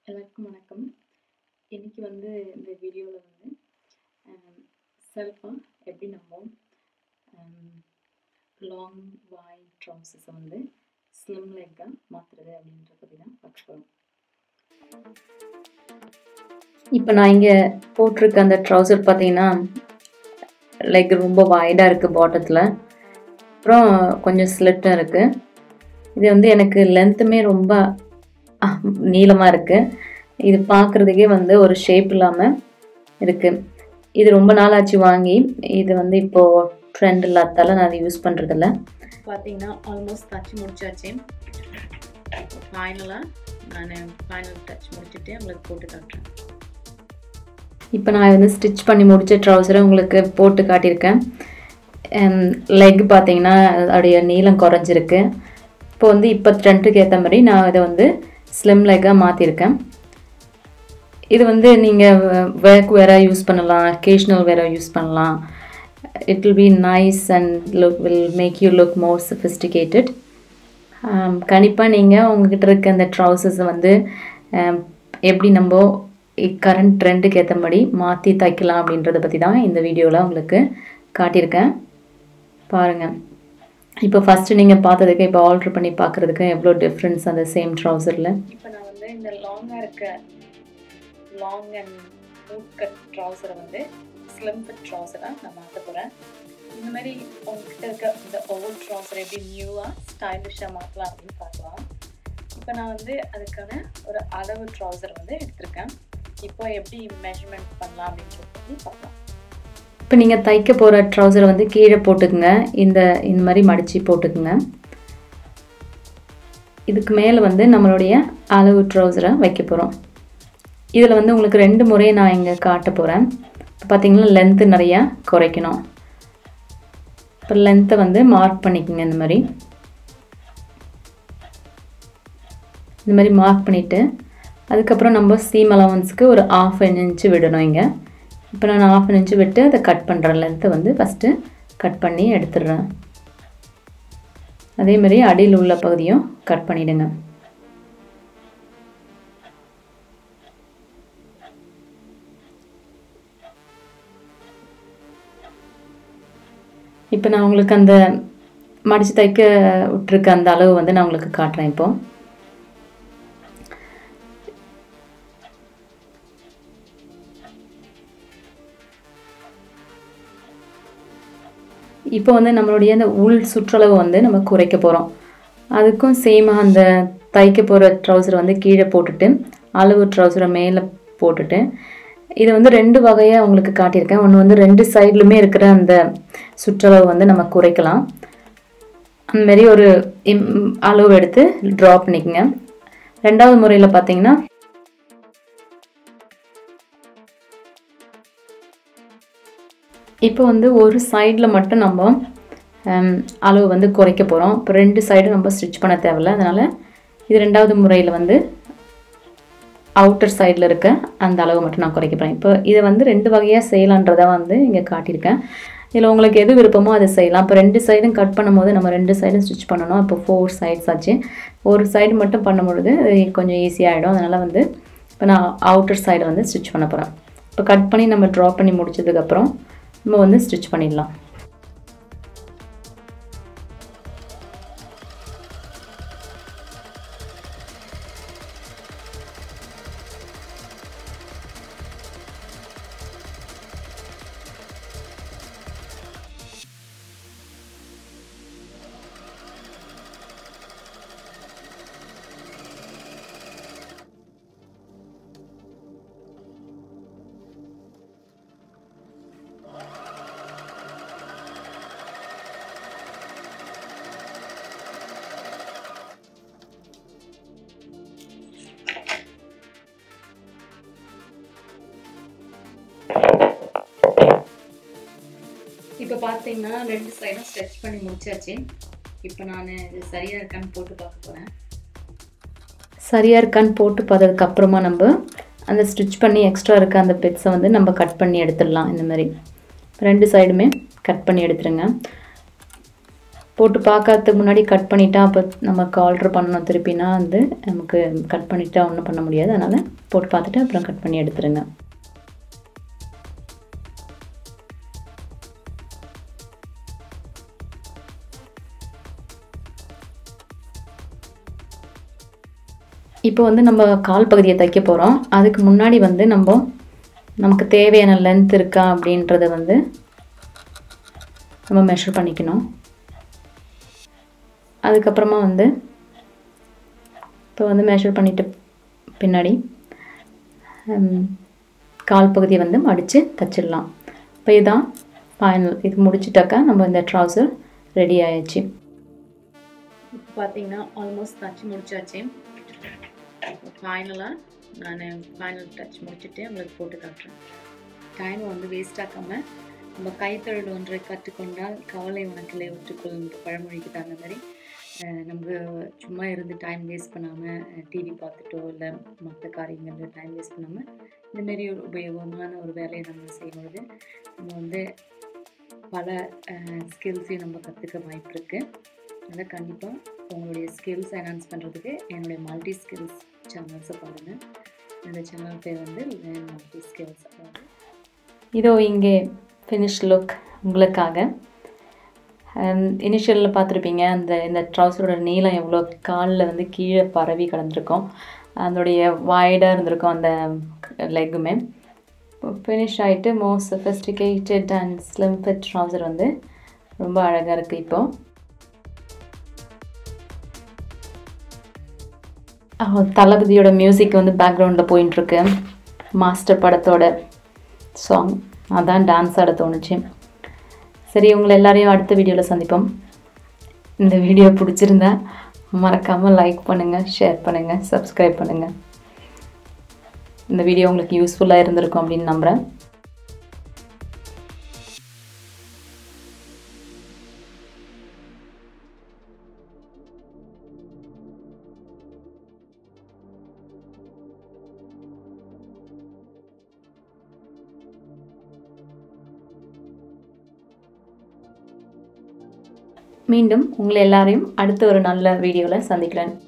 எல்லாருக்கும் வணக்கம் இன்னைக்கு வந்து இந்த வீடியோவில் வந்து செல்ஃபாக எப்படி நம்ம லாங் வாய் ட்ரௌசர்ஸை வந்து ஸ்லிம் லெக்காக மாற்றுறது அப்படின்ற பற்றி தான் பார்க்க போகிறோம் இப்போ நான் இங்கே போட்டிருக்க அந்த ட்ரௌசர் பார்த்தீங்கன்னா லெக் ரொம்ப வைடாக இருக்குது பாட்டத்தில் அப்புறம் கொஞ்சம் ஸ்லிட்டும் இருக்குது இது வந்து எனக்கு லென்த்துமே ரொம்ப நீளமாக இருக்குது இது பார்க்குறதுக்கே வந்து ஒரு ஷேப் இல்லாமல் இருக்குது இது ரொம்ப நாள் ஆச்சு வாங்கி இது வந்து இப்போது ட்ரெண்ட் இல்லாதால நான் அதை யூஸ் பண்ணுறதில்ல பார்த்தீங்கன்னா ஆல்மோஸ்ட் தச்சு முடிச்சாச்சு ஃபைனலாக நான் ஃபைனல் டச் முடிச்சுட்டு உங்களுக்கு போட்டு காட்டுறேன் இப்போ நான் வந்து ஸ்டிச் பண்ணி முடித்த ட்ரௌசரை உங்களுக்கு போட்டு காட்டியிருக்கேன் லெக் பார்த்தீங்கன்னா அதோடைய நீளம் குறைஞ்சிருக்கு இப்போ வந்து இப்போ ட்ரெண்டுக்கு ஏற்ற மாதிரி நான் இதை வந்து ஸ்லிம் லெக்காக மாற்றிருக்கேன் இது வந்து நீங்கள் வேர்க் வேற யூஸ் பண்ணலாம் அக்கேஷ்னல் வேற யூஸ் பண்ணலாம் it will be nice and look will make you look more sophisticated கண்டிப்பாக நீங்கள் உங்ககிட்ட இருக்க அந்த ட்ரௌசர்ஸை வந்து எப்படி நம்ம கரண்ட் ட்ரெண்டுக்கு ஏற்ற மாதிரி மாற்றி தைக்கலாம் அப்படின்றத பற்றி தான் இந்த வீடியோவில் உங்களுக்கு காட்டியிருக்கேன் பாருங்கள் இப்போ ஃபஸ்ட்டு நீங்கள் பார்த்ததுக்கு இப்போ ஆல்ட்ரு பண்ணி பார்க்குறதுக்கு எவ்வளோ டிஃப்ரென்ஸ் அந்த சேம் ட்ரௌசரில் இப்போ நான் வந்து இந்த லாங்காக இருக்க லாங் அண்ட் மூட் கட் ட்ரௌசரை வந்து ஸ்லிம் ஃபிட் ட்ரௌசராக நான் மாற்ற போகிறேன் இந்த மாதிரி உங்ககிட்ட இருக்க இந்த ஓல்ட் ட்ரௌசர் எப்படி நியூவாக ஸ்டைலிஷாக மாற்றலாம் அப்படின்னு பார்க்கலாம் இப்போ நான் வந்து அதுக்கான ஒரு அளவு ட்ரௌசர் வந்து எடுத்திருக்கேன் இப்போ எப்படி மெஷர்மெண்ட் பண்ணலாம் அப்படின்றத பற்றி பார்க்கலாம் இப்போ நீங்கள் தைக்க போகிற ட்ரௌசரை வந்து கீழே போட்டுக்குங்க இந்த இந்த மாதிரி மடித்து போட்டுக்குங்க இதுக்கு மேலே வந்து நம்மளுடைய அளவு ட்ரௌசரை வைக்க போகிறோம் இதில் வந்து உங்களுக்கு ரெண்டு முறையை நான் இங்கே காட்ட போகிறேன் இப்போ பார்த்தீங்கன்னா லென்த்து நிறையா குறைக்கணும் இப்போ லென்த்தை வந்து மார்க் பண்ணிக்கோங்க இந்த மாதிரி இந்த மாதிரி மார்க் பண்ணிவிட்டு அதுக்கப்புறம் நம்ம சீம் அலவன்ஸுக்கு ஒரு ஆஃப் இன்ச்சு விடணும் இங்கே இப்போ நான் ஆஃப் இன்ச்சு விட்டு அதை கட் பண்ணுறேன் லென்த்தை வந்து ஃபஸ்ட்டு கட் பண்ணி எடுத்துடுறேன் அதே மாதிரி அடியில் உள்ள பகுதியும் கட் பண்ணிவிடுங்க இப்போ நான் உங்களுக்கு அந்த மடித்து தைக்க விட்டுருக்க அந்த அளவு வந்து நான் உங்களுக்கு காட்டுறேன் இப்போது இப்போ வந்து நம்மளுடைய அந்த உள் சுற்றளவு வந்து நம்ம குறைக்க போகிறோம் அதுக்கும் சேமாக அந்த தைக்க போகிற ட்ரௌசரை வந்து கீழே போட்டுட்டு அளவு ட்ரௌசரை மேலே போட்டுட்டு இதை வந்து ரெண்டு வகையாக உங்களுக்கு காட்டியிருக்கேன் ஒன்று வந்து ரெண்டு சைட்லுமே இருக்கிற அந்த சுற்றளவு வந்து நம்ம குறைக்கலாம் அந்தமாரி ஒரு அளவு எடுத்து ட்ரா பண்ணிக்கோங்க ரெண்டாவது முறையில் பார்த்தீங்கன்னா இப்போ வந்து ஒரு சைடில் மட்டும் நம்ம அளவு வந்து குறைக்க போகிறோம் இப்போ ரெண்டு சைடும் நம்ம ஸ்டிச் பண்ண தேவையில்ல அதனால் இது ரெண்டாவது முறையில் வந்து அவுட்டர் சைடில் இருக்க அந்த அளவு மட்டும் நான் குறைக்க போகிறேன் இப்போ இதை வந்து ரெண்டு வகையாக செய்யலான்றதை வந்து இங்கே காட்டியிருக்கேன் இதில் உங்களுக்கு எது விருப்பமோ அதை செய்யலாம் இப்போ ரெண்டு சைடும் கட் பண்ணும்போது நம்ம ரெண்டு சைடும் ஸ்டிச் பண்ணணும் இப்போ ஃபோர் சைட்ஸ் ஆச்சு ஒரு சைடு மட்டும் பண்ணும்பொழுது கொஞ்சம் ஈஸியாகிடும் அதனால் வந்து இப்போ நான் அவுட்டர் சைடை வந்து ஸ்டிச் பண்ண போகிறேன் இப்போ கட் பண்ணி நம்ம ட்ரா பண்ணி முடிச்சதுக்கப்புறம் நம்ம வந்து ஸ்டிச் பண்ணிடலாம் இப்போ பார்த்தீங்கன்னா ரெண்டு சைடும் ஸ்ட்ரெச் பண்ணி முடிச்சாச்சு இப்போ நான் இது சரியாக இருக்கான்னு போட்டு பார்க்க போகிறேன் சரியாக இருக்கான்னு போட்டு பார்த்ததுக்கப்புறமா நம்ம அந்த ஸ்டிச் பண்ணி எக்ஸ்ட்ரா இருக்க அந்த பெட்ஸை வந்து நம்ம கட் பண்ணி எடுத்துடலாம் இந்த மாதிரி ரெண்டு சைடுமே கட் பண்ணி எடுத்துருங்க போட்டு பார்க்கறதுக்கு முன்னாடி கட் பண்ணிட்டா அப்போ நமக்கு ஆர்டர் பண்ணணும் திருப்பினா வந்து நமக்கு கட் பண்ணிட்டா ஒன்றும் பண்ண முடியாது அதனால் போட்டு பார்த்துட்டு அப்புறம் கட் பண்ணி எடுத்துருங்க இப்போ வந்து நம்ம கால் பகுதியை தைக்க போகிறோம் அதுக்கு முன்னாடி வந்து நம்ம நமக்கு தேவையான லென்த் இருக்கா அப்படின்றத வந்து நம்ம மெஷர் பண்ணிக்கணும் அதுக்கப்புறமா வந்து இப்போ வந்து மெஷர் பண்ணிட்டு பின்னாடி ஹம், கால் பகுதியை வந்து மடித்து தச்சிடலாம் இப்போ இதுதான் ஃபைனல் இது முடிச்சிட்டாக்கா நம்ம இந்த ட்ரௌசர் ரெடி ஆயிடுச்சு இப்போ பார்த்தீங்கன்னா ஆல்மோஸ்ட் தச்சு முடிச்சாச்சு ஃபைனலாக நான் ஃபைனல் டச் முடிச்சுட்டு உங்களுக்கு போட்டு காட்டுறேன் டைமை வந்து வேஸ்ட் ஆக்காமல் நம்ம கைத்தொழில் ஒன்றை கற்றுக்கொண்டால் கவலை உனக்கில்லை ஒற்றுக்கொள் இந்த பழமொழிக்கு தகுந்த மாதிரி அஹ், நமக்கு சும்மா இருந்து டைம் வேஸ்ட் பண்ணாமல் டிவி பார்த்துட்டோ இல்லை மற்ற காரியங்களில் டைம் வேஸ்ட் பண்ணாமல் இந்தமாரி ஒரு உபயோகமான ஒரு வேலையை நம்ம செய்யும்பொழுது நம்ம வந்து பல ஸ்கில்ஸையும் நம்ம கற்றுக்க வாய்ப்பு இருக்குது அதனால் கண்டிப்பாக உங்களுடைய ஸ்கில்ஸ் என்ஹான்ஸ் பண்ணுறதுக்கு என்னுடைய மல்டி ஸ்கில்ஸ் சேனல்ஸை பாருங்கள் என்னோட சேனல் பேர் வந்து லேர்ன் மல்டி ஸ்கில்ஸ் அதாவது இதோ இங்கே ஃபினிஷ் லுக் உங்களுக்காக இனிஷியலில் பார்த்துருப்பீங்க அந்த இந்த ட்ரௌசரோட நீளம் எவ்வளோ காலில் வந்து கீழே பரவி கிடந்திருக்கும் அதனுடைய வைடாக இருந்திருக்கும் அந்த லெக்குமே ஃபினிஷ் ஆகிட்டு most sophisticated and slim fit trouser வந்து ரொம்ப அழகாக இருக்குது இப்போது தளபதியோட மியூசிக் வந்து பேக்ரவுண்டில் போயின்ட்டுருக்கு மாஸ்டர் படத்தோட சாங் அதான் டான்ஸ் ஆட தோணுச்சு சரி உங்களை எல்லாரையும் அடுத்த வீடியோவில் சந்திப்போம் இந்த வீடியோ பிடிச்சிருந்தா மறக்காமல் லைக் பண்ணுங்கள் ஷேர் பண்ணுங்கள் சப்ஸ்கிரைப் பண்ணுங்கள் இந்த வீடியோ உங்களுக்கு யூஸ்ஃபுல்லாக இருந்திருக்கும் அப்படின்னு நம்புகிறேன் மீண்டும் உங்களை எல்லாரையும் அடுத்த ஒரு நல்ல வீடியோவில் சந்திக்கிறேன்